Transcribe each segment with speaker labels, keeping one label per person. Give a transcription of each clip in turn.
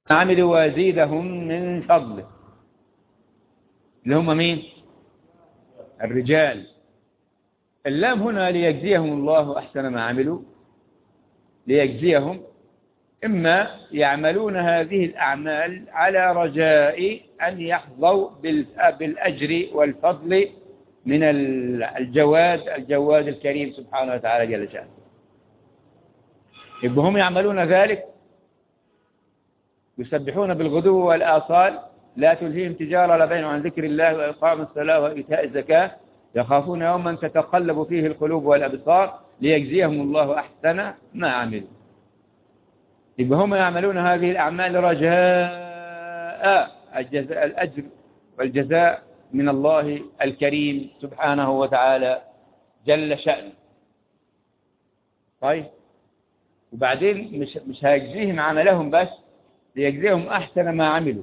Speaker 1: عملوا ويزيدهم من فضله اللي هم مين الرجال اللام هنا ليجزيهم الله أحسن ما عملوا ليجزيهم إما يعملون هذه الأعمال على رجاء أن يحظوا بالأجر والفضل من الجواد الجواد الكريم سبحانه وتعالى جل شأنه يبقى هم يعملون ذلك يسبحون بالغدو والآصال لا تلهيهم تجارة لا بين عن ذكر الله وإقام الصلاة وإيتاء الزكاة يخافون يوما تتقلب فيه القلوب والأبصار ليجزيهم الله أحسن ما عملوا يبقى هم يعملون هذه الأعمال رجاء الجزاء الأجر والجزاء من الله الكريم سبحانه وتعالى جل شأنه طيب وبعدين مش مش هيجزيهم عملهم بس ليجزيهم أحسن ما عملوا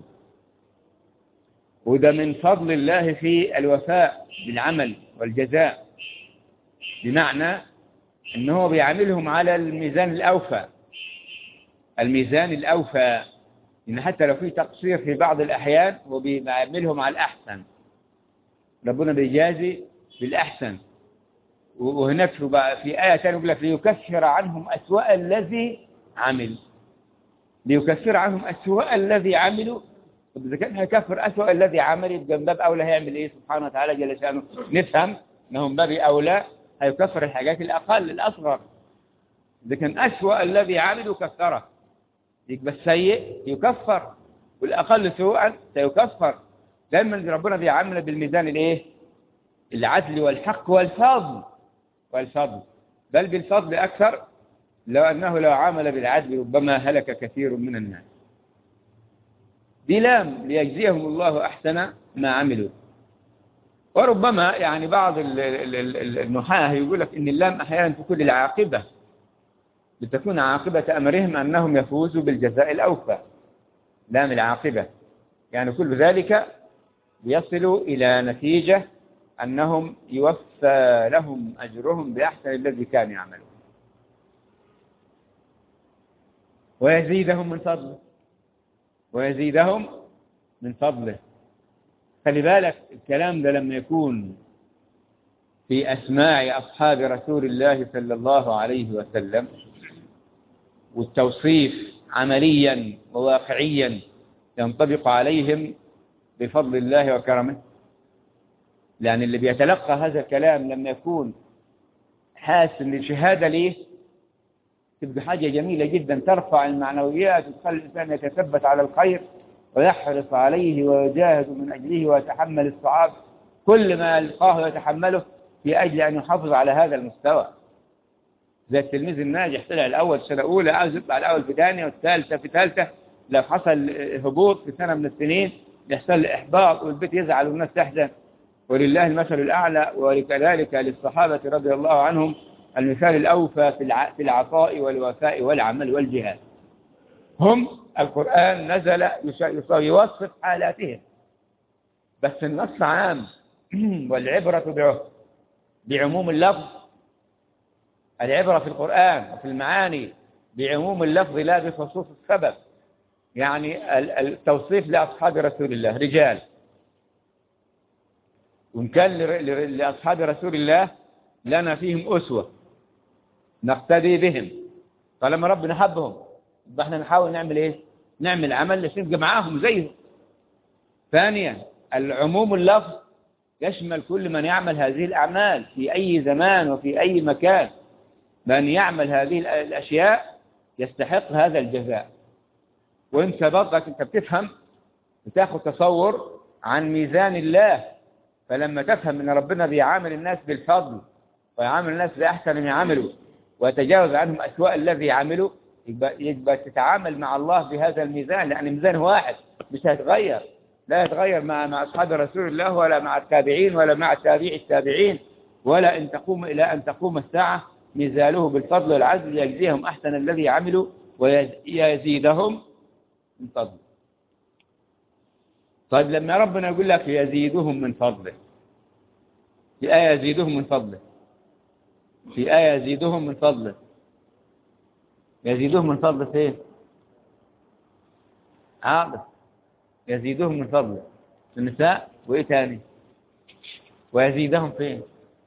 Speaker 1: وده من فضل الله في الوفاء بالعمل والجزاء بمعنى أنه بيعملهم على الميزان الأوفى الميزان الأوفى إن حتى لو في تقصير في بعض الأحيان هو بيعملهم على الأحسن ربنا بيجازي بالأحسن وهناك في آية ثانية يقول لك ليكفر عنهم أسوأ الذي عمل ليكفر عنهم أسوأ الذي عملوا طب إذا كان هيكفر أسوأ الذي عمل يبقى من باب أولى هيعمل إيه سبحانه وتعالى جل شأنه نفهم أنه من باب أولى هيكفر الحاجات الأقل الأصغر إذا كان أسوأ الذي عمل كفره يبقى السيء يكفر والأقل سوءا سيكفر دايما ربنا بيعامل بالميزان الايه العدل والحق والفضل والفضل بل بالفضل أكثر لو أنه لو عامل بالعدل ربما هلك كثير من الناس بلام ليجزيهم الله أحسن ما عملوا وربما يعني بعض النحاة يقول لك إن اللام أحيانا تكون العاقبة لتكون عاقبة أمرهم أنهم يفوزوا بالجزاء الأوفى لام العاقبة يعني كل ذلك يصلوا إلى نتيجة أنهم يوفى لهم أجرهم بأحسن الذي كانوا يعملون ويزيدهم من فضله ويزيدهم من فضله خلي بالك الكلام ده لما يكون في أسماع أصحاب رسول الله صلى الله عليه وسلم والتوصيف عمليا وواقعيا ينطبق عليهم بفضل الله وكرمه لأن اللي بيتلقى هذا الكلام لما يكون حاسس ان الشهادة ليه تبقى حاجة جميلة جدا ترفع المعنويات وتخلي الإنسان يتثبت على الخير ويحرص عليه ويجاهد من أجله ويتحمل الصعاب كل ما يلقاه يتحمله في أجل أن يحافظ على هذا المستوى زي التلميذ الناجح طلع الأول سنة أولى عاوز يطلع الأول في ثانية والثالثة في ثالثة لو حصل هبوط في سنة من السنين يحصل إحباط والبيت يزعل والناس تحزن ولله المثل الأعلى وكذلك للصحابة رضي الله عنهم المثال الأوفى في العطاء والوفاء والعمل والجهاد هم القرآن نزل يوصف حالاتهم بس النص عام والعبرة بعموم اللفظ العبرة في القرآن وفي المعاني بعموم اللفظ لا بخصوص السبب يعني التوصيف لأصحاب رسول الله رجال وإن كان لأصحاب رسول الله لنا فيهم أسوة نقتدي بهم طالما ربنا حبهم يبقى احنا نحاول نعمل ايه نعمل عمل عشان نبقى معاهم زيهم ثانيا العموم اللفظ يشمل كل من يعمل هذه الأعمال في أي زمان وفي أي مكان من يعمل هذه الأشياء يستحق هذا الجزاء وانت برضك انت بتفهم بتاخد تصور عن ميزان الله فلما تفهم ان ربنا بيعامل الناس بالفضل ويعامل الناس بأحسن ما يعملوا ويتجاوز عنهم أسوأ الذي عملوا يبقى, يبقى تتعامل مع الله بهذا الميزان لأن ميزان واحد مش هيتغير لا يتغير مع مع أصحاب رسول الله ولا مع التابعين ولا مع تابع التابعين ولا أن تقوم إلى أن تقوم الساعة ميزانه بالفضل والعدل يجزيهم أحسن الذي عملوا ويزيدهم من فضله طيب لما ربنا يقول لك يزيدهم من فضله في آية يزيدهم من فضله في آية يزيدهم من فضله يزيدهم من فضله فين حاضر يزيدهم من فضله النساء وإيه تاني ويزيدهم فين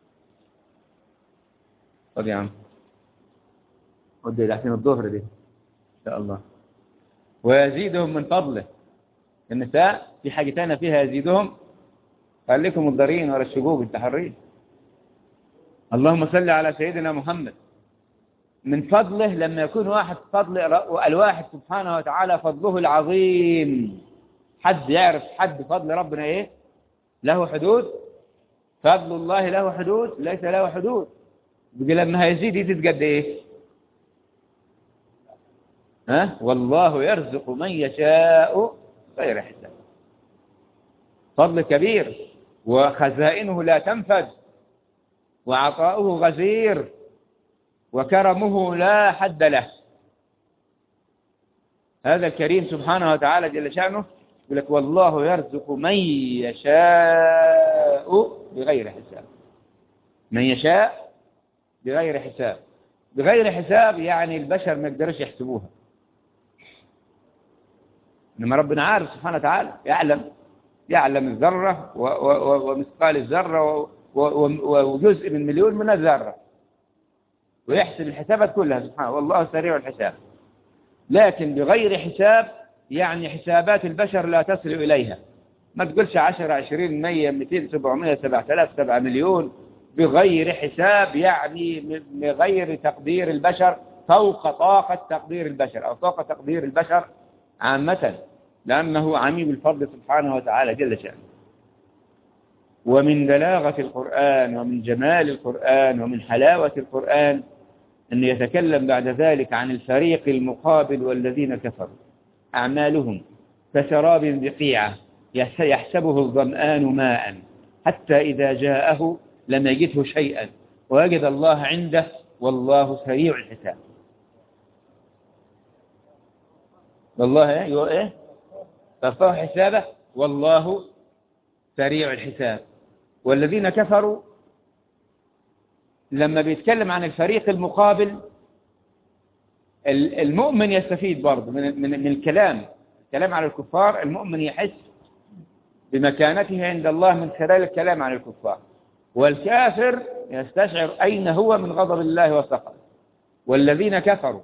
Speaker 1: طب يا عم ودي لحسين الظهر دي إن شاء الله ويزيدهم من فضله النساء في حاجة تانية فيها يزيدهم خليكم الضرين ولا الشجوب التحرين اللهم صل على سيدنا محمد من فضله لما يكون واحد فضل الواحد سبحانه وتعالى فضله العظيم حد يعرف حد فضل ربنا ايه له حدود فضل الله له حدود ليس له حدود بيقول لما هيزيد يزيد قد ايه ها والله يرزق من يشاء غير حساب فضل كبير وخزائنه لا تنفذ وعطاؤه غزير وكرمه لا حد له هذا الكريم سبحانه وتعالى جل شأنه يقول لك والله يرزق من يشاء بغير حساب من يشاء بغير حساب بغير حساب يعني البشر ما يقدرش يحسبوها إنما ربنا عارف سبحانه وتعالى يعلم يعلم الذرة ومثقال الذرة وجزء من مليون من الذرة ويحسب الحسابات كلها سبحانه والله سريع الحساب لكن بغير حساب يعني حسابات البشر لا تصل إليها ما تقولش 10 20 100 200 700 7000 7 مليون بغير حساب يعني بغير تقدير البشر فوق طاقة تقدير البشر أو فوق تقدير البشر عامة لأنه عميم الفضل سبحانه وتعالى جل شأنه ومن بلاغة القرآن ومن جمال القرآن ومن حلاوة القرآن أن يتكلم بعد ذلك عن الفريق المقابل والذين كفروا أعمالهم كسراب بقيعة يحسبه الظمآن ماء حتى إذا جاءه لم يجده شيئا ووجد الله عنده والله سريع الحساب والله ايه ايه ففاه حسابه والله سريع الحساب والذين كفروا لما بيتكلم عن الفريق المقابل المؤمن يستفيد برضه من, من, من الكلام الكلام عن الكفار المؤمن يحس بمكانته عند الله من خلال الكلام عن الكفار والكافر يستشعر أين هو من غضب الله وسخطه والذين كفروا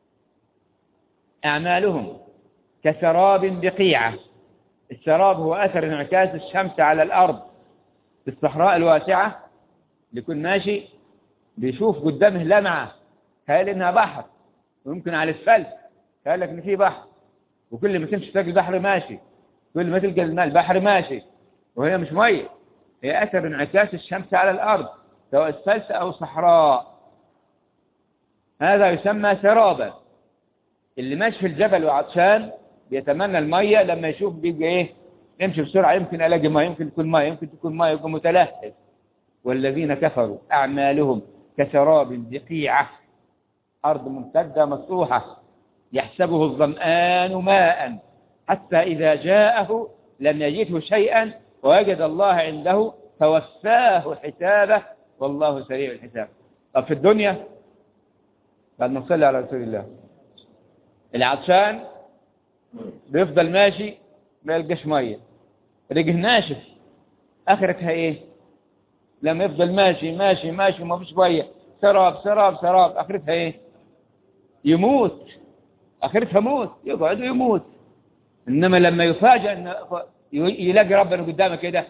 Speaker 1: أعمالهم كسراب بقيعة السراب هو أثر انعكاس الشمس على الأرض في الصحراء الواسعة يكون ماشي بيشوف قدامه لمعة قال إنها بحر ويمكن على الاسفلت قال لك إن في بحر وكل ما تمشي تلاقي البحر ماشي كل ما تلقى الماء البحر ماشي وهي مش مية هي أثر انعكاس الشمس على الأرض سواء اسفلت أو صحراء هذا يسمى سرابا اللي ماشي في الجبل وعطشان بيتمنى المية لما يشوف بيبقى ايه يمشي بسرعة يمكن الاقي مية يمكن تكون مية يمكن تكون مية يكون متلهف والذين كفروا أعمالهم كسراب بقيعة أرض ممتدة مسطوحة يحسبه الظمآن ماء حتى إذا جاءه لم يجده شيئا ووجد الله عنده فوفاه حسابه والله سريع الحساب طب في الدنيا بعد ما نصلي على رسول الله العطشان بيفضل ماشي ما يلقاش ميه رجه ناشف اخرتها ايه لما يفضل ماشي ماشي ماشي وما فيش ميه سراب سراب سراب اخرتها ايه يموت اخرتها موت يقعد ويموت انما لما يفاجئ ان يلاقي ربنا قدامه كده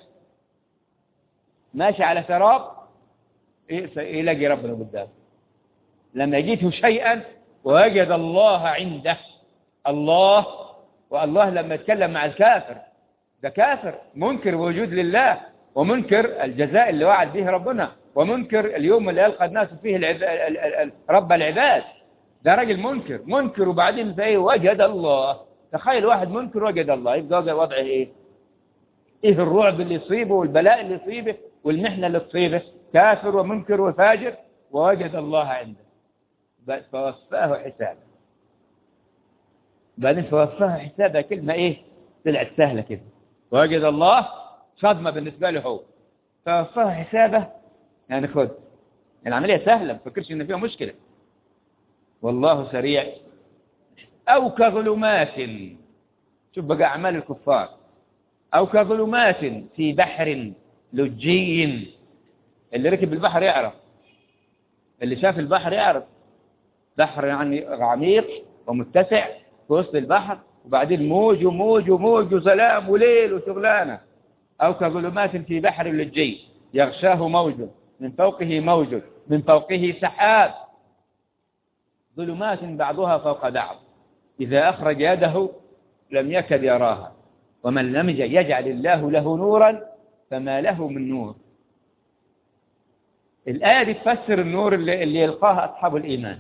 Speaker 1: ماشي على سراب يلاقي ربنا قدامه لما يجيته شيئا ووجد الله عنده الله والله لما يتكلم مع الكافر ده كافر منكر وجود لله ومنكر الجزاء اللي وعد به ربنا ومنكر اليوم اللي يلقى الناس فيه العب... رب العباد ده راجل منكر منكر وبعدين زي وجد الله تخيل واحد منكر وجد الله يبقى وضعه ايه ايه الرعب اللي يصيبه والبلاء اللي يصيبه والمحنة اللي تصيبه كافر ومنكر وفاجر ووجد الله عنده فوفاه حسابه بعدين فوفاه حسابها كلمة ايه طلعت سهلة كده وجد الله صدمة بالنسبة له هو فوفاه حسابه يعني خد العملية سهلة ما تفكرش ان فيها مشكلة والله سريع او كظلمات شوف بقى أعمال الكفار أو كظلمات في بحر لجي اللي ركب البحر يعرف اللي شاف البحر يعرف بحر يعني عميق ومتسع في وسط البحر وبعدين موج وموج وموج وسلام وليل وشغلانة أو كظلمات في بحر لجي يغشاه موج من فوقه موج من فوقه سحاب ظلمات بعضها فوق بعض إذا أخرج يده لم يكد يراها ومن لم يجعل الله له نورا فما له من نور الآية دي تفسر النور اللي, اللي يلقاها أصحاب الإيمان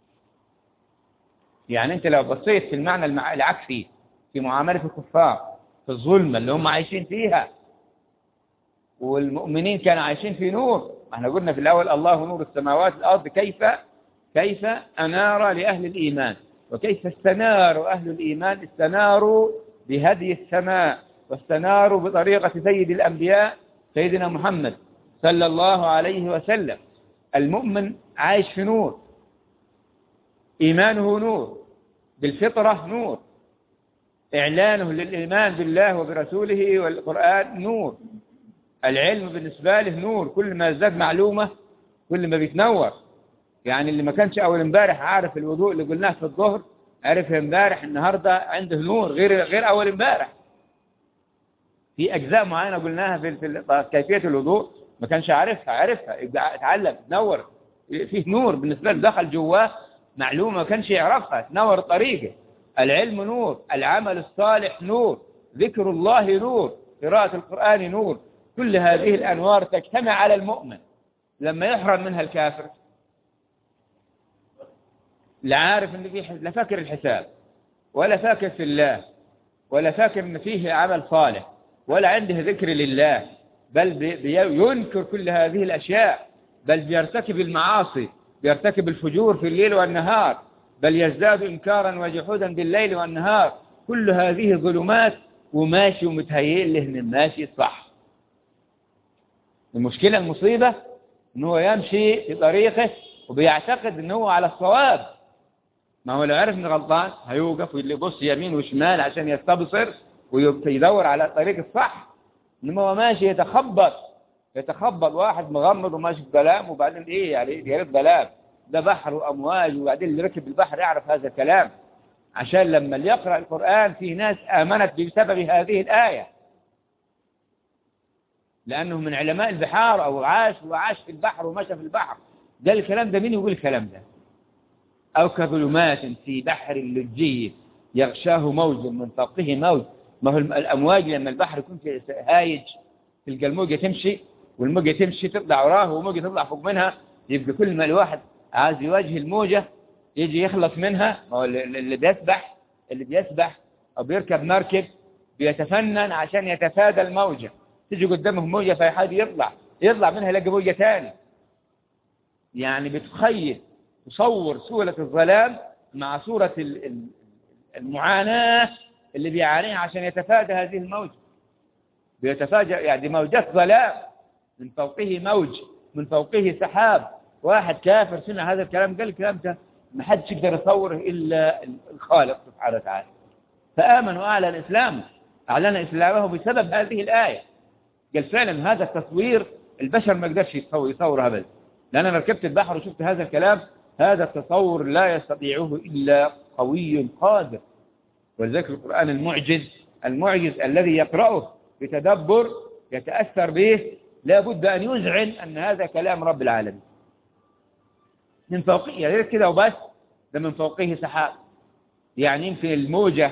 Speaker 1: يعني أنت لو بصيت في المعنى العكسي في معاملة الكفار في الظلمة اللي هم عايشين فيها والمؤمنين كانوا عايشين في نور احنا قلنا في الأول الله نور السماوات والأرض كيف كيف أنار لأهل الإيمان وكيف استنار أهل الإيمان استناروا بهدي السماء واستناروا بطريقة سيد الأنبياء سيدنا محمد صلى الله عليه وسلم المؤمن عايش في نور إيمانه نور بالفطرة نور إعلانه للإيمان بالله وبرسوله والقرآن نور العلم بالنسبة له نور كل ما ازداد معلومة كل ما بيتنور يعني اللي ما كانش أول امبارح عارف الوضوء اللي قلناه في الظهر عرف امبارح النهاردة عنده نور غير غير أول امبارح في أجزاء معينة قلناها في, في كيفية الوضوء ما كانش عارفها عرفها اتعلم تنور فيه نور بالنسبة له دخل جواه معلومة ما كانش يعرفها تنور طريقه العلم نور العمل الصالح نور ذكر الله نور قراءة القرآن نور كل هذه الأنوار تجتمع على المؤمن لما يحرم منها الكافر لا عارف ان فيه لا فاكر الحساب ولا فاكر في الله ولا فاكر ان فيه عمل صالح ولا عنده ذكر لله بل ينكر كل هذه الأشياء بل بيرتكب المعاصي بيرتكب الفجور في الليل والنهار بل يزداد إنكارا وجحودا بالليل والنهار كل هذه ظلمات وماشي ومتهيئ له من ماشي صح المشكلة المصيبة ان هو يمشي في طريقه وبيعتقد ان هو على الصواب ما هو لو عرف انه غلطان هيوقف ويبص يمين وشمال عشان يستبصر ويدور على الطريق الصح انما هو ماشي يتخبط يتخبط واحد مغمض وماشي في ظلام وبعدين ايه يعني يا ريت ظلام ده بحر وامواج وبعدين اللي ركب البحر يعرف هذا الكلام عشان لما اللي يقرأ القرآن في ناس آمنت بسبب هذه الآية لأنه من علماء البحار أو عاش وعاش في البحر ومشى في البحر ده الكلام ده مين يقول الكلام ده أو كظلمات في بحر لجي يغشاه موج من فوقه موج ما هو الأمواج لما البحر يكون في هايج تلقى الموجة تمشي والموجة تمشي تطلع وراه والموجة تطلع فوق منها يبقى كل ما الواحد عايز يواجه الموجة يجي يخلص منها ما هو اللي بيسبح اللي بيسبح أو بيركب مركب بيتفنن عشان يتفادى الموجة تيجي قدامه موجة فيحاول يطلع يطلع منها يلاقي موجة تاني يعني بتخيل تصور سورة الظلام مع سورة المعاناة اللي بيعانيها عشان يتفادى هذه الموجة بيتفادى يعني موجات ظلام من فوقه موج من فوقه سحاب واحد كافر سمع هذا الكلام قال الكلام ده ما حدش يقدر يصوره إلا الخالق سبحانه وتعالى فآمن وأعلن الإسلام أعلن إسلامه بسبب هذه الآية قال فعلا هذا التصوير البشر ما يقدرش يتصور يصور أبدا لأن أنا ركبت البحر وشفت هذا الكلام هذا التصور لا يستطيعه إلا قوي قادر ولذلك القرآن المعجز المعجز الذي يقرأه بتدبر يتأثر به لا بد أن يذعن أن هذا كلام رب العالمين من فوقه يعني كده وبس ده من فوقه سحاب يعني يمكن الموجة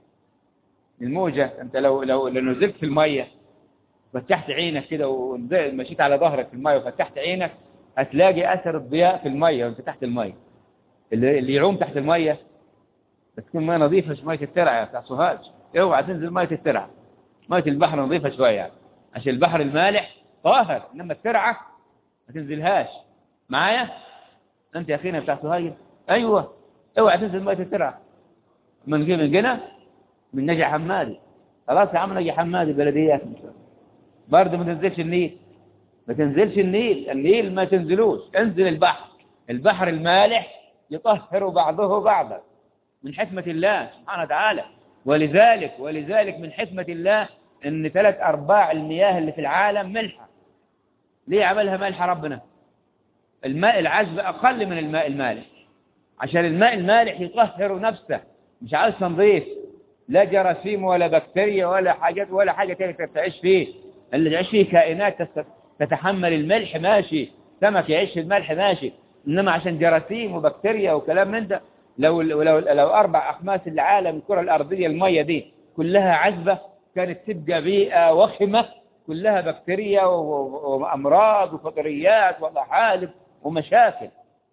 Speaker 1: الموجة أنت لو لو لو نزلت في المية فتحت عينك كده ومشيت على ظهرك في المية وفتحت عينك هتلاقي أثر الضياء في المية وانت تحت المية اللي, اللي يعوم تحت المية بتكون مية نظيفة مش مية الترعة بتاع سوهاج اوعى تنزل مية الترعة مية البحر نظيفة شوية يعني عشان البحر المالح طاهر انما الترعة ما تنزلهاش معايا انت يا اخينا بتاع سوهاج ايوه اوعى تنزل مية الترعة من جي من جنة من نجع حمادي خلاص يا عم نجع حمادي بلديات برضه ما تنزلش النيل ما تنزلش النيل النيل ما تنزلوش انزل البحر البحر المالح يطهر بعضه بعضا من حكمة الله سبحانه وتعالى ولذلك ولذلك من حكمة الله ان ثلاث ارباع المياه اللي في العالم ملحة ليه عملها مالحة ربنا الماء العذب اقل من الماء المالح عشان الماء المالح يطهر نفسه مش عايز تنظيف لا جراثيم ولا بكتيريا ولا حاجات ولا حاجة تانية تعيش فيه اللي تعيش فيه كائنات تتحمل الملح ماشي سمك يعيش في الملح ماشي إنما عشان جراثيم وبكتيريا وكلام من ده لو لو لو أربع أخماس العالم الكرة الأرضية المية دي كلها عذبة كانت تبقى بيئة وخمة كلها بكتيريا وأمراض وفطريات ومحالب ومشاكل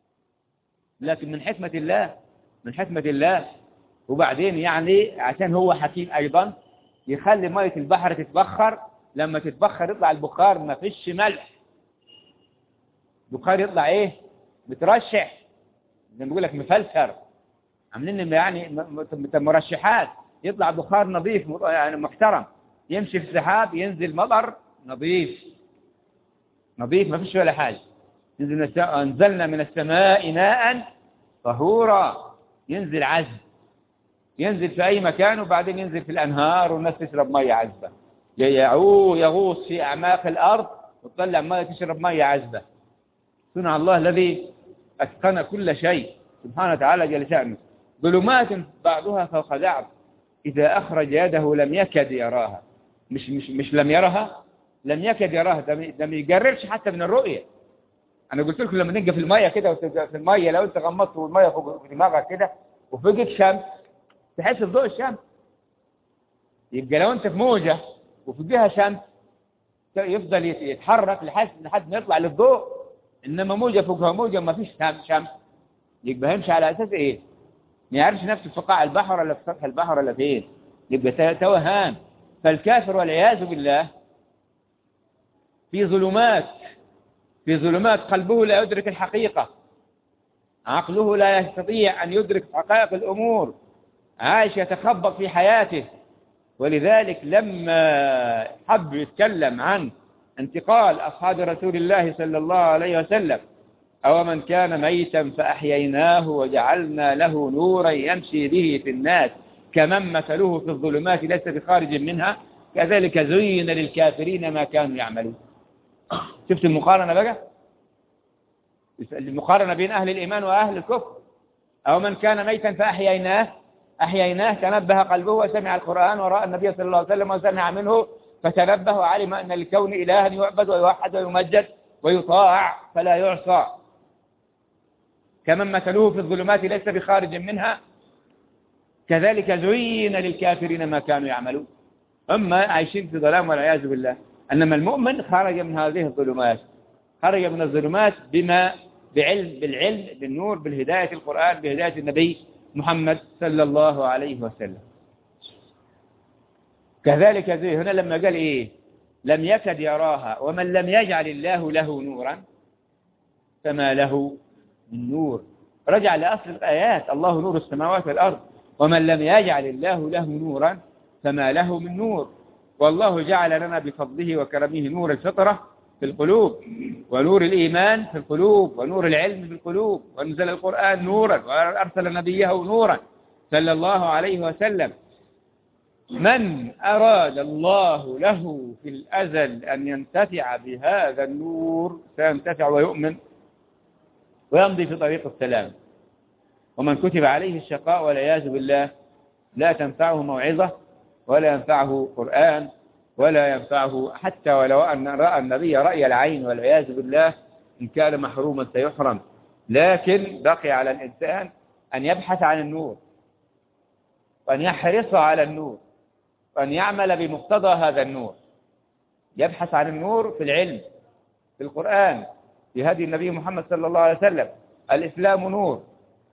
Speaker 1: لكن من حكمة الله من حكمة الله وبعدين يعني عشان هو حكيم أيضا يخلي مية البحر تتبخر لما تتبخر يطلع البخار ما فيش ملح البخار يطلع ايه مترشح زي ما بيقول لك مفلتر عاملين يعني مرشحات يطلع بخار نظيف يعني محترم يمشي في السحاب ينزل مطر نظيف نظيف ما فيش ولا حاجه ينزل انزلنا من السماء ماء طهورا ينزل عذب ينزل في أي مكان وبعدين ينزل في الأنهار والناس تشرب مية عذبة يعو يغوص في أعماق الأرض وتطلع مية تشرب مية عذبة صنع الله الذي أتقن كل شيء سبحانه وتعالى جل شأنه ظلمات بعضها فوق بعض إذا أخرج يده لم يكد يراها مش مش مش لم يرها لم يكد يراها ده ما يجربش حتى من الرؤية أنا قلت لكم لما نبقى في المية كده في المية لو أنت غمضت المية فوق دماغك كده وفوقك شمس تحس بضوء الشمس يبقى لو انت في موجة وفوقها شمس يفضل يتحرك لحد لحد ما يطلع للضوء انما موجة فوقها موجة ما فيش شمس يبقى هيمشي على اساس ايه ما يعرفش نفسه في قاع البحر ولا في سطح البحر ولا فين يبقى توهان فالكافر والعياذ بالله في ظلمات في ظلمات قلبه لا يدرك الحقيقة عقله لا يستطيع أن يدرك حقائق الأمور عايش يتخبط في حياته ولذلك لما حب يتكلم عن انتقال أصحاب رسول الله صلى الله عليه وسلم أو من كان ميتا فأحييناه وجعلنا له نورا يمشي به في الناس كمن مثله في الظلمات ليس بخارج منها كذلك زين للكافرين ما كانوا يعملون شفت المقارنة بقى المقارنة بين أهل الإيمان وأهل الكفر أو من كان ميتا فأحييناه أحييناه تنبه قلبه وسمع القرآن ورأى النبي صلى الله عليه وسلم وسمع منه فتنبه وعلم أن الكون إلها يعبد ويوحد ويمجد ويطاع فلا يعصى كمن مثلوه في الظلمات ليس بخارج منها كذلك زين للكافرين ما كانوا يعملون هم عايشين في ظلام والعياذ بالله أنما المؤمن خرج من هذه الظلمات خرج من الظلمات بما بعلم بالعلم بالنور بالهداية القرآن بهداية النبي محمد صلى الله عليه وسلم كذلك زي هنا لما قال إيه لم يكد يراها ومن لم يجعل الله له نورا فما له من نور رجع لأصل الآيات الله نور السماوات والأرض ومن لم يجعل الله له نورا فما له من نور والله جعل لنا بفضله وكرمه نور الفطرة في القلوب ونور الإيمان في القلوب ونور العلم في القلوب وانزل القرآن نورا وأرسل نبيه نورا صلى الله عليه وسلم من أراد الله له في الأزل أن ينتفع بهذا النور سينتفع ويؤمن ويمضي في طريق السلام ومن كتب عليه الشقاء والعياذ بالله لا تنفعه موعظة ولا ينفعه قرآن ولا ينفعه حتى ولو أن رأى النبي رأي العين والعياذ بالله إن كان محروما سيحرم لكن بقي على الإنسان أن يبحث عن النور وأن يحرص على النور وأن يعمل بمقتضى هذا النور يبحث عن النور في العلم في القرآن في هدي النبي محمد صلى الله عليه وسلم الإسلام نور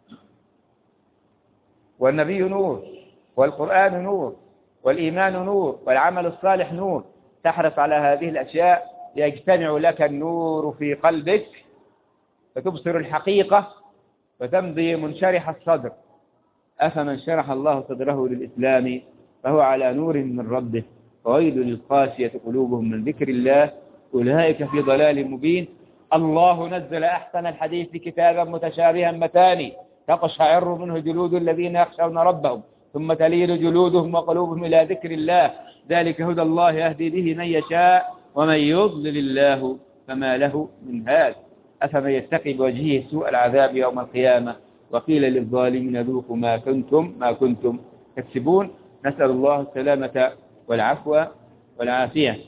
Speaker 1: والنبي نور والقرآن نور والإيمان نور والعمل الصالح نور تحرص على هذه الأشياء يجتمع لك النور في قلبك فتبصر الحقيقة وتمضي منشرح الصدر أفمن شرح الله صدره للإسلام فهو على نور من ربه فويل للقاسية قلوبهم من ذكر الله أولئك في ضلال مبين الله نزل أحسن الحديث كتابا متشابها متاني تقشعر منه جلود الذين يخشون ربهم ثم تلين جلودهم وقلوبهم إلى ذكر الله ذلك هدى الله يهدي به من يشاء ومن يضلل الله فما له من هاد أفمن يتقي بوجهه سوء العذاب يوم القيامة وقيل للظالمين ذوقوا ما كنتم ما كنتم تكسبون نسأل الله السلامة والعفو والعافية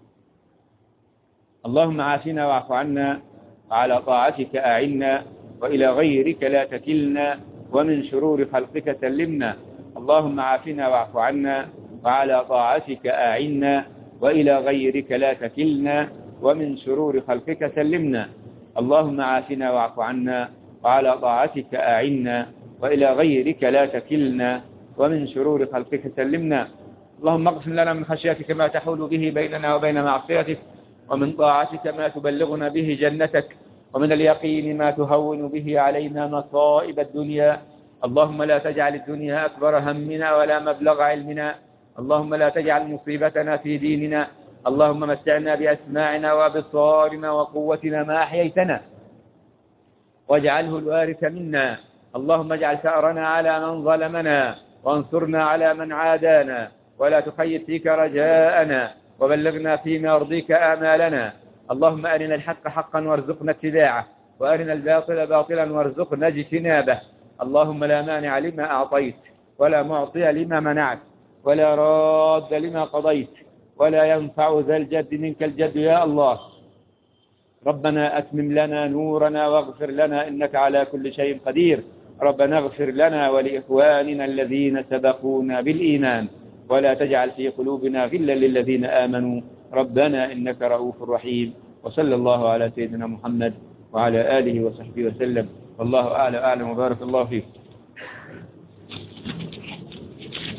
Speaker 1: اللهم عافنا واعف عنا وعلى طاعتك أعنا وإلى غيرك لا تكلنا ومن شرور خلقك سلمنا اللهم عافنا واعف عنا وعلى طاعتك أعنا وإلى غيرك لا تكلنا ومن شرور خلقك سلمنا اللهم عافنا واعف عنا وعلى طاعتك أعنا وإلى غيرك لا تكلنا ومن شرور خلقك سلمنا اللهم اقسم لنا من خشيتك ما تحول به بيننا وبين معصيتك ومن طاعتك ما تبلغنا به جنتك ومن اليقين ما تهون به علينا مصائب الدنيا اللهم لا تجعل الدنيا أكبر همنا ولا مبلغ علمنا اللهم لا تجعل مصيبتنا في ديننا اللهم متعنا بأسماعنا وبصارنا وقوتنا ما أحييتنا واجعله الوارث منا اللهم اجعل ثأرنا على من ظلمنا وانصرنا على من عادانا ولا تخيب فيك رجاءنا وبلغنا فيما يرضيك آمالنا اللهم أرنا الحق حقا وارزقنا اتباعه وأرنا الباطل باطلا وارزقنا اجتنابه اللهم لا مانع لما أعطيت ولا معطي لما منعت ولا راد لما قضيت ولا ينفع ذا الجد منك الجد يا الله ربنا أتمم لنا نورنا واغفر لنا إنك على كل شيء قدير ربنا اغفر لنا ولإخواننا الذين سبقونا بالإيمان ولا تجعل في قلوبنا غلا للذين آمنوا ربنا إنك رؤوف رحيم وصلى الله على سيدنا محمد وعلى آله وصحبه وسلم والله أعلى أعلم وبارك الله فيك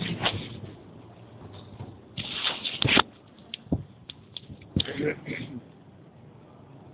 Speaker 1: Thank you.